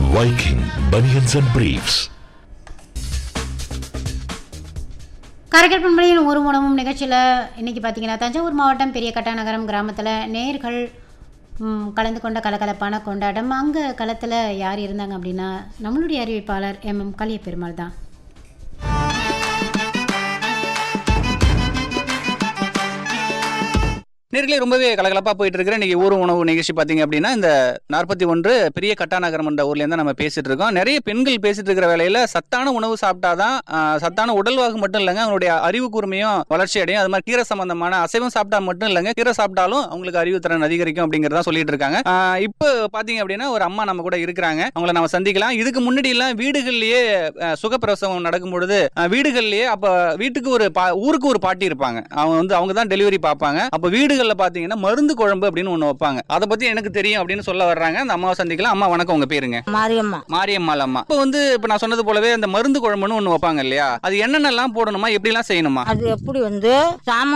Viking Bunions and Briefs. கரைக்கல் பண்பலையின் ஒரு உணவும் நிகழ்ச்சியில் இன்றைக்கி பார்த்தீங்கன்னா தஞ்சாவூர் மாவட்டம் பெரிய கட்டாநகரம் கிராமத்தில் நேர்கள் ம், கலந்து கொண்ட கலகலப்பான கொண்டாட்டம் அங்கே களத்தில் யார் இருந்தாங்க அப்படின்னா நம்மளுடைய அறிவிப்பாளர் எம் எம் கலிய பெருமாள் தான் நேர்களே ரொம்பவே கலகலப்பா போயிட்டு இருக்கிற இன்னைக்கு ஊர் உணவு நிகழ்ச்சி பாத்தீங்க அப்படின்னா இந்த நாற்பத்தி ஒன்று பெரிய கட்டாநகரம் என்ற ஊர்ல இருந்து நம்ம பேசிட்டு இருக்கோம் நிறைய பெண்கள் பேசிட்டு இருக்கிற வேலையில சத்தான உணவு சாப்பிட்டாதான் ஆஹ், சத்தான உடல்வாகு மட்டும் இல்லைங்க அவங்களுடைய அறிவு கூர்மையும் வளர்ச்சி அடையும் அது மாதிரி கீரை சம்பந்தமான அசைவம் சாப்பிட்டா மட்டும் இல்லைங்க கீரை சாப்பிட்டாலும் அவங்களுக்கு அறிவு திறன் அதிகரிக்கும் அப்படிங்கறத சொல்லிட்டு இருக்காங்க ஆஹ், இப்போ பாத்தீங்க அப்படின்னா ஒரு அம்மா நம்ம கூட இருக்கிறாங்க அவங்கள நம்ம சந்திக்கலாம் இதுக்கு முன்னாடி எல்லாம் வீடுகள்லயே ஆஹ், சுகப்பிரசவம் நடக்கும் பொழுது ஆஹ், வீடுகள்லயே அப்ப வீட்டுக்கு ஒரு பா- ஊருக்கு ஒரு பாட்டி இருப்பாங்க அவங்க வந்து அவங்க தான் டெலிவரி பார்ப்பாங்க அப்ப வீடுகள்ல பாத்தீங்கன்னா மருந்து குழம்பு அப்படின்னு ஒண்ணு வைப்பாங்க அதை பத்தி எனக்கு தெரியும் அப்படின்னு சொல்ல வர்றாங்க அந்த அம்மாவை சந்திக்கலாம் அம்மா வணக்கம் உங்க பேருங்க மாரியம்மா மாரியம்மாள் அம்மா இப்போ வந்து இப்ப நான் சொன்னது போலவே அந்த மருந்து குழம்புன்னு ஒண்ணு வைப்பாங்க இல்லையா அது என்னென்னலாம் போடணுமா எப்படிலாம் செய்யணுமா அது எப்படி வந்து சாம